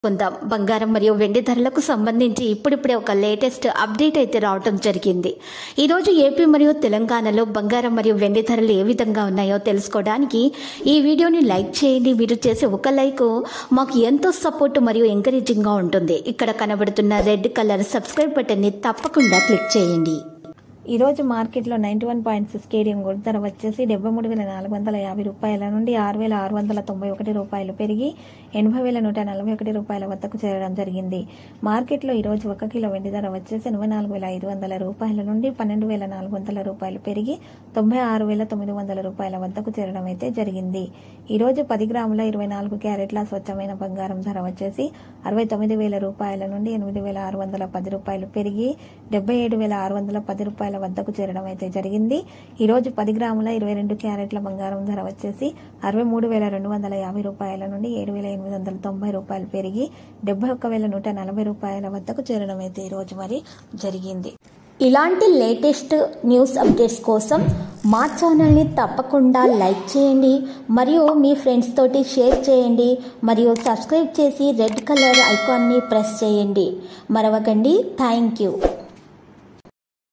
కొందాం బంగారం మరియు వెండి ధరలకు సంబంధించి ఇప్పుడిప్పుడే ఒక లేటెస్ట్ అప్డేట్ అయితే రావటం జరిగింది ఈరోజు ఏపీ మరియు తెలంగాణలో బంగారం మరియు వెండి ధరలు ఏ విధంగా ఉన్నాయో తెలుసుకోవడానికి ఈ వీడియోని లైక్ చేయండి మీరు చేసే ఒక లైక్ మాకు ఎంతో సపోర్ట్ మరియు ఎంకరేజింగ్గా ఉంటుంది ఇక్కడ కనబడుతున్న రెడ్ కలర్ సబ్స్క్రైబ్ బటన్ని తప్పకుండా క్లిక్ చేయండి ఈ రోజు మార్కెట్లో ninety one point six cadmium gold ధర వచ్చేసి డెబ్బై మూడు వేల నాలుగు వందల యాభై రూపాయల నుండి ఆరు వేల ఆరు వందల తొంభై ఒకటి రూపాయలు పెరిగి ఎనభై వేల నూట నలభై ఒకటి రూపాయల వద్దకు చేరడం జరిగింది మార్కెట్లో ఈ రోజు ఒక కిలో వెండి ధర వచ్చేసి ఎనభై నాలుగు వేల ఐదు వందల రూపాయల నుండి పన్నెండు వేల నాలుగు వందల రూపాయలు పెరిగి తొంభై ఆరు వేల తొమ్మిది వందల రూపాయల వద్దకు చేరడం అయితే జరిగింది ఈ రోజు పది గ్రాముల ఇరవై నాలుగు క్యారెట్ల స్వచ్ఛమైన బంగారం ధర వచ్చేసి అరవై తొమ్మిది వేల రూపాయల నుండి ఎనిమిది వేల ఆరు వందల పది రూపాయలు పెరిగి డెబ్బై ఏడు వేల ఆరు వందల పది రూపాయల వద్దకు చేరడం అయితే జరిగింది ఈ రోజు పది గ్రాముల ఇరవై రెండు క్యారెట్ల బంగారం ధర వచ్చేసి అరవై మూడు వేల రెండు వందల యాభై రూపాయల నుండి ఏడు వేల ఎనిమిది వందల తొంభై రూపాయలు పెరిగి డెబ్బై ఒక్క వేల నూట నలభై రూపాయల వద్దకు చేరడం అయితే ఈ రోజు మరి జరిగింది ఇలాంటి లేటెస్ట్ న్యూస్ అప్డేట్స్ కోసం మా ఛానల్ని తప్పకుండా లైక్ చేయండి మరియు మీ ఫ్రెండ్స్ తోటి షేర్ చేయండి మరియు సబ్స్క్రైబ్ చేసి రెడ్ కలర్ ఐకాన్ని ప్రెస్ చేయండి మరవకండి థ్యాంక్ యూ